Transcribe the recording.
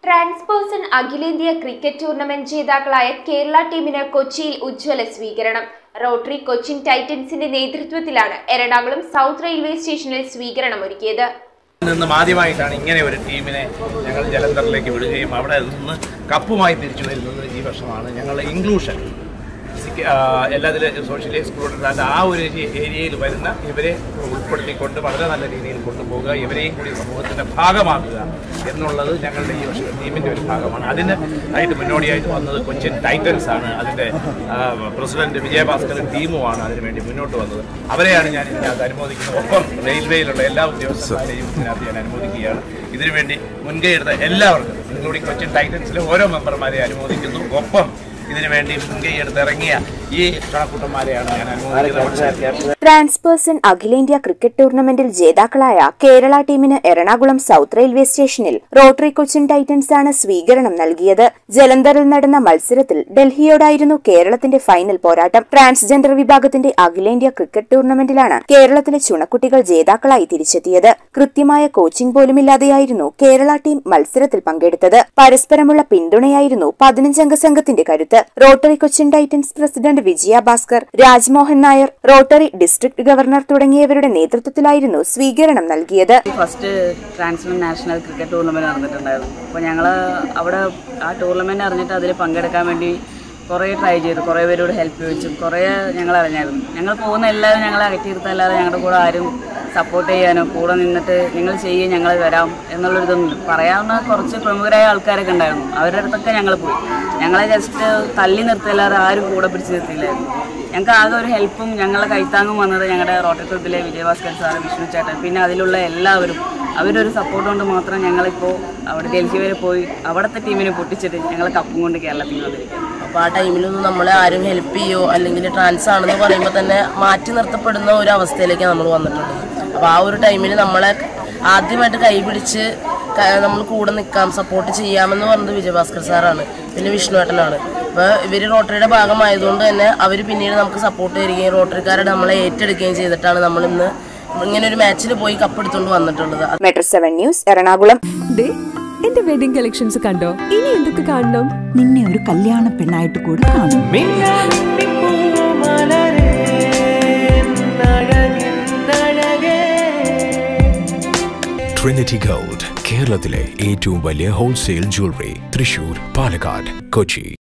ട്രാൻസ്പേഴ്സൺ അഖിലേന്ത്യാ cricket tournament ജേതാക്കളായ കേരള ടീമിന് കൊച്ചിയിൽ ഉജ്ജ്വല സ്വീകരണം റോട്ടറി കൊച്ചിൻ ടൈറ്റൻസിന്റെ നേതൃത്വത്തിലാണ് എറണാകുളം സൗത്ത് റെയിൽവേ സ്റ്റേഷനിൽ സ്വീകരണം ഒരുക്കിയത് നിന്നും ആദ്യമായിട്ടാണ് ഇങ്ങനെ ഒരു ടീമിനെ ഞങ്ങൾ ജലന്ധറിലേക്ക് വിടുകയും അവിടെ നിന്ന് കപ്പുമായി തിരിച്ചു വരുന്നത് ഈ വർഷമാണ് ഞങ്ങളുടെ ഇൻക്ലൂഷൻ എല്ലാത്തിലും സോഷ്യലി എക്സ്ക്ലൂഡഡ് ആയിട്ട് ആ ഒരു ഏരി- ഏരിയയിൽ വരുന്ന ഇവരെ ഉൾപ്പെടുത്തിക്കൊണ്ട് വളരെ നല്ല രീതിയിൽ കൊണ്ടുപോകുക ഇവരെയും കൂടി സമൂഹത്തിൻ്റെ ഭാഗമാക്കുക എന്നുള്ളത് ഞങ്ങളുടെ ഈ വർഷത്തെ ടീമിൻ്റെ ഒരു ഭാഗമാണ് അതിന് ആയിട്ട് മുന്നോടിയായിട്ട് വന്നത് കൊച്ചിൻ ടൈറ്റൻസ് ആണ് അതിൻ്റെ പ്രസിഡന്റ് വിജയഭാസ്കറും ടീമുമാണ് അതിനുവേണ്ടി മുന്നോട്ട് വന്നത് അവരെയാണ് ഞാൻ ഇതിനകത്ത് അനുമോദിക്കുന്നത് ഒപ്പം റെയിൽവേയിലുള്ള എല്ലാ ഉദ്യോഗസ്ഥന്മാരെയും ഇതിനകത്ത് ഞാൻ അനുമോദിക്കുകയാണ് ഇതിനുവേണ്ടി മുൻകൈ എടുത്ത എല്ലാവർക്കും ഇൻക്ലൂഡിംഗ് കൊച്ചിൻ ടൈറ്റൻസിലെ ഓരോ മെമ്പർമാരെ അനുമോദിക്കുന്നു ഒപ്പം ഇതിനുവേണ്ടി മുൻകൈ എടുത്ത് ഇറങ്ങിയ ഈ ക്ഷണക്കൂട്ടന്മാരെയാണ് ഞാൻ അനുമോദിക്കുന്നത് ട്രാൻസ്പേഴ്സൺ അഖിലേന്ത്യാ ക്രിക്കറ്റ് ടൂർണമെന്റിൽ ജേതാക്കളായ കേരള ടീമിന് എറണാകുളം സൗത്ത് റെയിൽവേ സ്റ്റേഷനിൽ റോട്ടറി കൊച്ചിൻ ടൈറ്റൻസ് ആണ് സ്വീകരണം നൽകിയത് ജലന്ധറിൽ നടന്ന മത്സരത്തിൽ ഡൽഹിയോടായിരുന്നു കേരളത്തിന്റെ ഫൈനൽ പോരാട്ടം ട്രാൻസ്ജെൻഡർ വിഭാഗത്തിന്റെ അഖിലേന്ത്യാ ക്രിക്കറ്റ് ടൂർണമെന്റിലാണ് കേരളത്തിലെ ചുണക്കുട്ടികൾ ജേതാക്കളായി തിരിച്ചെത്തിയത് കൃത്യമായ കോച്ചിംഗ് പോലുമില്ലാതെയായിരുന്നു കേരള ടീം മത്സരത്തിൽ പങ്കെടുത്തത് പരസ്പരമുള്ള പിന്തുണയായിരുന്നു പതിനഞ്ചംഗ സംഘത്തിന്റെ കരുത്ത് Rotary Cochin Titans president Vijaya Bhaskar Rajmohan Nair Rotary district governor തുടങ്ങിയവരുടെ നേതൃത്വത്തിലായിരുന്നു സ്വീകരണം നൽകിയത് first transfer national cricket tournament നടന്നിട്ടുണ്ടായിരുന്നു അപ്പോൾ ഞങ്ങൾ അവിടെ ആ ടൂർണമെൻറ്റ് അറിഞ്ഞിട്ട് അതിൽ പങ്കെടുക്കാൻ വേണ്ടി കുറേ ട്രൈ ചെയ്തു കുറേ പേരോട് ഹെൽപ്പ് ചോദിച്ചു കുറേ ഞങ്ങൾ അറിഞ്ഞായിരുന്നു ഞങ്ങൾ പോകുന്ന എല്ലാവരും ഞങ്ങളെ അകറ്റി നിർത്തല്ലാതെ ഞങ്ങളുടെ കൂടെ ആരും സപ്പോർട്ട് ചെയ്യാനോ കൂടെ നിന്നിട്ട് നിങ്ങൾ ചെയ്യുക ഞങ്ങൾ വരാം എന്നുള്ളൊരിതൊന്നും പറയാവുന്ന കുറച്ച് പ്രമുഖരായ ആൾക്കാരൊക്കെ ഉണ്ടായിരുന്നു അവരുടെ അടുത്തൊക്കെ ഞങ്ങൾ പോയി ഞങ്ങളെ ജസ്റ്റ് തള്ളി നിർത്തിയല്ലാതെ ആരും കൂടെ പിടിച്ച് നിർത്തിയില്ലായിരുന്നു ഞങ്ങൾക്ക് ആകെ ഒരു ഹെൽപ്പും ഞങ്ങളെ കൈത്താങ്ങും വന്നത് ഞങ്ങളുടെ റോട്ടറി ക്ലബിലെ വിജയഭാസ്കർ സാറ് വിഷ്ണു ചേട്ടൻ പിന്നെ അതിലുള്ള എല്ലാവരും അവരൊരു സപ്പോർട്ട് കൊണ്ട് മാത്രം ഞങ്ങളിപ്പോൾ അവിടെ ഡൽഹി വരെ പോയി അവിടുത്തെ ടീമിനെ പൊട്ടിച്ചിട്ട് ഞങ്ങൾ കപ്പും കൊണ്ട് കേരളത്തിൽ വന്നിരിക്കുകയാണ് അപ്പോൾ ആ ടൈമിലൊന്നും നമ്മളെ ആരും ഹെൽപ്പ് ചെയ്യോ അല്ലെങ്കിൽ ട്രാൻസ് ആണെന്ന് പറയുമ്പോൾ തന്നെ മാറ്റി നിർത്തപ്പെടുന്ന ഒരു അവസ്ഥയിലേക്ക് നമ്മൾ വന്നിട്ടുള്ളത് അപ്പോൾ ആ ഒരു ടൈമിൽ നമ്മളെ ആദ്യമായിട്ട് കൈപിടിച്ച് നമ്മൾ കൂടെ നിൽക്കാം സപ്പോർട്ട് ചെയ്യാമെന്ന് പറഞ്ഞത് വിജയഭാസ്കർ സാറാണ് പിന്നെ വിഷ്ണുവേട്ടനാണ് അപ്പോൾ ഇവർ റോട്ടറിയുടെ ഭാഗമായതുകൊണ്ട് തന്നെ അവർ പിന്നീട് നമുക്ക് സപ്പോർട്ട് തരികയും റോട്ടറിക്കാരുടെ നമ്മളെ ഏറ്റെടുക്കുകയും ചെയ്തിട്ടാണ് നമ്മൾ ഇന്ന് ഇങ്ങനെ ഒരു മാച്ചിൽ പോയി കപ്പെടുത്തുകൊണ്ട് വന്നിട്ടുള്ളത് മെട്രോ സെവൻ ന്യൂസ് എറണാകുളം ദേ എന്റെ വെഡിങ് കളക്ഷൻസ് കണ്ടോ ഇനി എന്തൊക്കെ കാണണം നിന്നെ ഒരു കല്യാണ പെണ്ണായിട്ട് കൂടെ കാണും ട്രിനിറ്റി ഗോൾഡ് കേരളത്തിലെ ഏറ്റവും വലിയ ഹോൾസെയിൽ ജ്വല്ലറി തൃശൂർ പാലക്കാട് കൊച്ചി